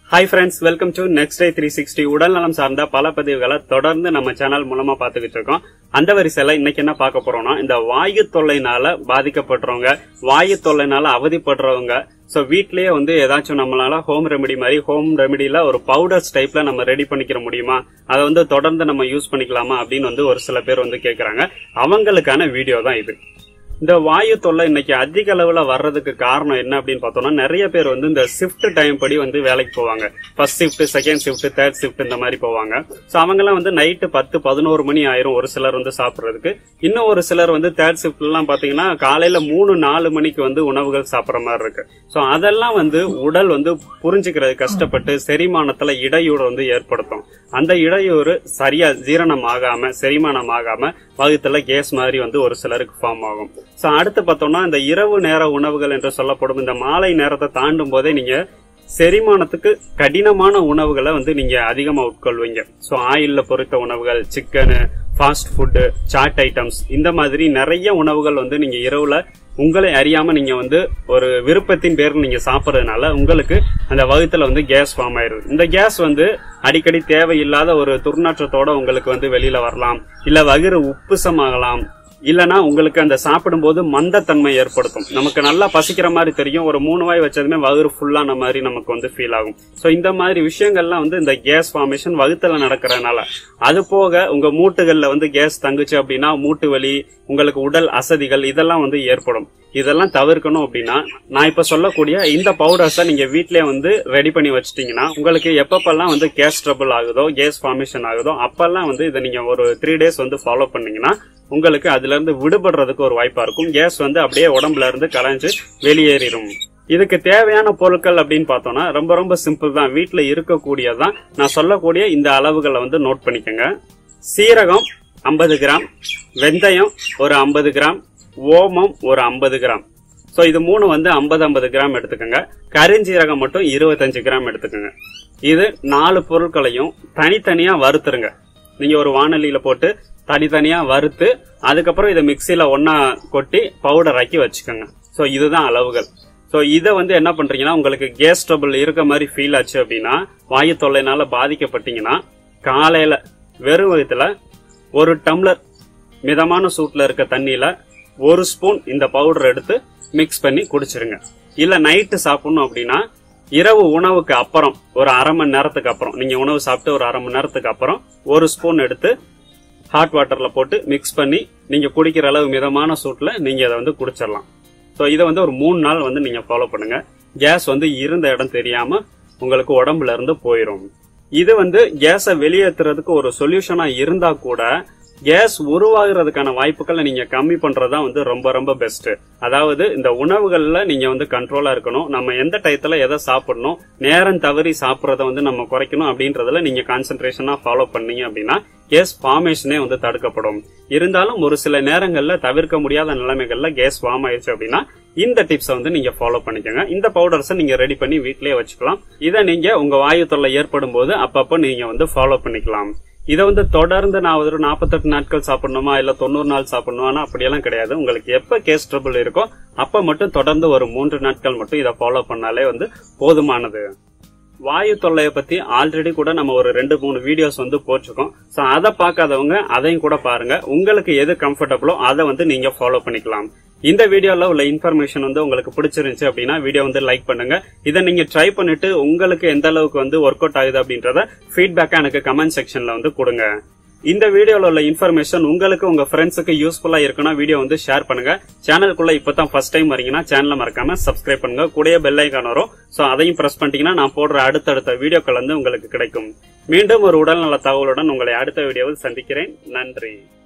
hi friends welcome to next day three sixty உடல் நலம் சார்ந்த பல பதிவுகளை தொடர்ந்து நம்ம சேனல் மூலமா பாத்துக்கிட்டு இருக்கோம் அந்த வரிசையில இன்னைக்கு என்ன பார்க்க போறோம்னா இந்த வாயு தொல்லைனால பாதிக்கப்படுறவங்க வாயு தொல்லைனால அவதிப்படுறவங்க சோ வீட்லயே வந்து ஏதாச்சும் நம்மளால ஹோம் ரெமெடி மாதிரி ஹோம் ரெமெடியில ஒரு பவுடர்ஸ் டைப்ல நம்ம ரெடி பண்ணிக்கிற முடியுமா அதை வந்து தொடர்ந்து நம்ம யூஸ் பண்ணிக்கலாமா அப்படின்னு வந்து ஒரு சில பேர் வந்து கேக்குறாங்க அவங்களுக்கான வீடியோ தான் இது இந்த வாயு தொல்லை இன்னைக்கு அதிக அளவுல வர்றதுக்கு காரணம் என்ன அப்படின்னு பார்த்தோம்னா நிறைய பேர் வந்து இந்த ஷிஃப்ட் டைம் படி வந்து வேலைக்கு போவாங்க first shift second shift third shift இந்த மாதிரி போவாங்க ஸோ அவங்கெல்லாம் வந்து நைட்டு பத்து பதினோரு மணி ஆயிரும் ஒரு சிலர் வந்து சாப்பிட்றதுக்கு இன்னும் ஒரு சிலர் வந்து தேர்ட் ஷிஃப்ட் எல்லாம் பாத்தீங்கன்னா காலையில மூணு நாலு மணிக்கு வந்து உணவுகள் சாப்பிட்ற மாதிரி இருக்கு ஸோ அதெல்லாம் வந்து உடல் வந்து புரிஞ்சுக்கிறது கஷ்டப்பட்டு செரிமானத்துல இடையூறு வந்து ஏற்படுத்தும் அந்த இடையூறு சரியா ஜீரணம் ஆகாம செரிமானம் ஆகாம வகுத்துல கேஸ் மாதிரி வந்து ஒரு சிலருக்கு ஃபார்ம் ஆகும் சோ அடுத்து பார்த்தோம்னா இந்த இரவு நேர உணவுகள் என்று சொல்லப்படும் இந்த மாலை நேரத்தை தாண்டும் போதே நீங்க செரிமானத்துக்கு கடினமான உணவுகளை வந்து நீங்க அதிகமா உட்கொள்வீங்க சோ ஆயில்ல பொரித்த உணவுகள் chicken fast food chaat items இந்த மாதிரி நிறைய உணவுகள் வந்து நீங்க இரவுல உங்களை அறியாம நீங்க வந்து ஒரு விருப்பத்தின் பேரில் நீங்க சாப்பிட்றதுனால உங்களுக்கு அந்த வகுத்துல வந்து கேஸ் ஃபார்ம் ஆயிருது இந்த கேஸ் வந்து அடிக்கடி தேவையில்லாத ஒரு துர்நாற்றத்தோட உங்களுக்கு வந்து வெளியில வரலாம் இல்ல வயிறு உப்புசமாகலாம் இல்லனா உங்களுக்கு அந்த சாப்பிடும்போது மந்தத்தன்மை ஏற்படுத்தும் நமக்கு நல்லா பசிக்கிற மாதிரி தெரியும் ஒரு மூணு வாய் வச்சதுமே வயிறு ஃபுல்லான மாதிரி நமக்கு வந்து ஃபீல் ஆகும் சோ இந்த மாதிரி விஷயங்கள்லாம் வந்து இந்த கேஸ் ஃபார்மேஷன் வகுத்துல நடக்கிறதுனால அது போக உங்க மூட்டுகள்ல வந்து கேஸ் தங்குச்சு அப்படின்னா மூட்டு வலி உங்களுக்கு உடல் அசதிகள் இதெல்லாம் வந்து ஏற்படும் இதெல்லாம் தவிர்க்கணும் அப்படின்னா நான் இப்ப சொல்லக்கூடிய இந்த பவுடர்ஸை நீங்க வீட்லயே வந்து ரெடி பண்ணி வச்சிட்டீங்கன்னா உங்களுக்கு எப்பப்பெல்லாம் வந்து கேஸ் ட்ரபிள் ஆகுதோ கேஸ் ஃபார்மேஷன் ஆகுதோ அப்பெல்லாம் வந்து இதை நீங்க ஒரு த்ரீ டேஸ் வந்து ஃபாலோ பண்ணீங்கன்னா உங்களுக்கு அதுல இருந்து விடுபடுறதுக்கு ஒரு வாய்ப்பா இருக்கும் கேஸ் வந்து அப்படியே உடம்புல இருந்து கலைஞ்சு வெளியேறிடும் இதுக்கு தேவையான பொருட்கள் அப்படின்னு பார்த்தோம்னா ரொம்ப ரொம்ப சிம்பிள் தான் வீட்டுல இருக்கக்கூடியதான் நான் சொல்லக்கூடிய இந்த அளவுகளை வந்து நோட் பண்ணிக்கோங்க சீரகம் ஐம்பது கிராம் வெந்தயம் ஒரு ஐம்பது கிராம் ஓமம் ஒரு ஐம்பது கிராம் சோ இது மூணு வந்து ஐம்பது ஐம்பது கிராம் எடுத்துக்கோங்க கரிஞ்சீரகம் மட்டும் இருபத்தஞ்சு கிராம் எடுத்துக்கோங்க இது நாலு பொருட்களையும் தனித்தனியா வறுத்துருங்க நீங்க ஒரு வானொலியில போட்டு தனித்தனியா வறுத்து அதுக்கப்புறம் இதை மிக்சியில ஒன்னா கொட்டி பவுடர் ஆக்கி வச்சுக்கோங்க சோ இதுதான் அளவுகள் சோ இதை வந்து என்ன பண்றீங்கன்னா உங்களுக்கு கேஸ் ட்ரபிள் இருக்க மாதிரி ஃபீல் ஆச்சு அப்படின்னா வாயு தொல்லைனால பாதிக்கப்பட்டீங்கன்னா காலையில வெறும் வயிற்றுல ஒரு டம்ளர் மிதமான சூட்ல இருக்க தண்ணியில ஒரு ஸ்பூன் இந்த பவுடர் எடுத்து மிக்ஸ் பண்ணி குடிச்சிருங்க இல்ல நைட்டு சாப்பிடணும் அப்படின்னா இரவு உணவுக்கு அப்புறம் ஒரு அரை மணி நேரத்துக்கு அப்புறம் நீங்க உணவு சாப்பிட்டு ஒரு அரை மணி நேரத்துக்கு அப்புறம் ஒரு ஸ்பூன் எடுத்து ஹாட் வாட்டர்ல போட்டு மிக்ஸ் பண்ணி நீங்க குடிக்கிற அளவு மிதமான சூட்ல நீங்க அதை வந்து குடிச்சிடலாம் ஸோ இதை வந்து ஒரு மூணு நாள் வந்து நீங்க ஃபாலோ பண்ணுங்க கேஸ் வந்து இருந்த இடம் தெரியாம உங்களுக்கு உடம்புல இருந்து போயிடும் இது வந்து கேஸை வெளியேற்றுறதுக்கு ஒரு சொல்யூஷனா இருந்தா கூட கேஸ் உருவாகிறதுக்கான வாய்ப்புகளை நீங்க கம்மி பண்றதா வந்து ரொம்ப ரொம்ப பெஸ்ட் அதாவது இந்த உணவுகள்ல நீங்க வந்து கண்ட்ரோலா இருக்கணும் நம்ம எந்த டயத்துல எதை சாப்பிடணும் நேரம் தவறி சாப்பிடறத வந்து நம்ம குறைக்கணும் அப்படின்றதுல நீங்க கான்சென்ட்ரேஷனா ஃபாலோ பண்ணீங்க அப்படின்னா கேஸ் ஃபார்மேஷனே வந்து தடுக்கப்படும் இருந்தாலும் ஒரு சில நேரங்கள்ல தவிர்க்க முடியாத நிலைமைகள்ல கேஸ் ஃபார்ம் ஆயிடுச்சு அப்படின்னா இந்த டிப்ஸை வந்து நீங்க ஃபாலோ பண்ணிக்கோங்க இந்த பவுடர்ஸை நீங்க ரெடி பண்ணி வீட்லயே வச்சுக்கலாம் இதை நீங்க உங்க வாயு தொல்லை ஏற்படும் போது அப்பப்போ நீங்க வந்து ஃபாலோ பண்ணிக்கலாம் இதை வந்து தொடர்ந்து நான் ஒரு நாற்பத்தெட்டு நாட்கள் சாப்பிடணுமா இல்ல தொண்ணூறு நாள் சாப்பிடணுமா அப்படியெல்லாம் கிடையாது உங்களுக்கு எப்ப கேஸ் ட்ரபிள் இருக்கோ அப்ப மட்டும் தொடர்ந்து ஒரு மூன்று நாட்கள் மட்டும் இதை ஃபாலோ பண்ணாலே வந்து போதுமானது வாயு தொல்லையை பத்தி ஆல்ரெடி கூட நம்ம ஒரு ரெண்டு மூணு வீடியோஸ் வந்து போட்டிருக்கோம் ஸோ அதை பார்க்காதவங்க அதையும் கூட பாருங்க உங்களுக்கு எது கம்ஃபர்டபுளோ அதை வந்து நீங்க ஃபாலோ பண்ணிக்கலாம் இந்த வீடியோல உள்ள இன்ஃபர்மேஷன் வந்து உங்களுக்கு பிடிச்சிருந்துச்சு அப்படின்னா வீடியோ வந்து லைக் பண்ணுங்க இதை நீங்க ட்ரை பண்ணிட்டு உங்களுக்கு எந்த அளவுக்கு வந்து ஒர்க் அவுட் ஆகுது அப்படின்றத ஃபீட்பேக்கா எனக்கு கமெண்ட் செக்ஷன்ல வந்து கொடுங்க இந்த வீடியோல உள்ள இன்ஃபர்மேஷன் உங்களுக்கு உங்க ஃப்ரெண்ட்ஸுக்கு யூஸ்ஃபுல்லா இருக்குன்னா வீடியோ வந்து ஷேர் பண்ணுங்க சேனலுக்குள்ள இப்பதான் ஃபர்ஸ்ட் டைம் வரீங்கன்னா சேனலை மறக்காம சப்ஸ்கிரைப் பண்ணுங்க கூடயே பெல் ஐக்கான் வரும் சோ அதையும் பிரஸ் பண்ணிட்டீங்கன்னா நான் போடுற அடுத்தடுத்த வீடியோக்கள் வந்து உங்களுக்கு கிடைக்கும் மீண்டும் ஒரு உடல்நல தகவலுடன் உங்களை அடுத்த வீடியோவில் சந்திக்கிறேன் நன்றி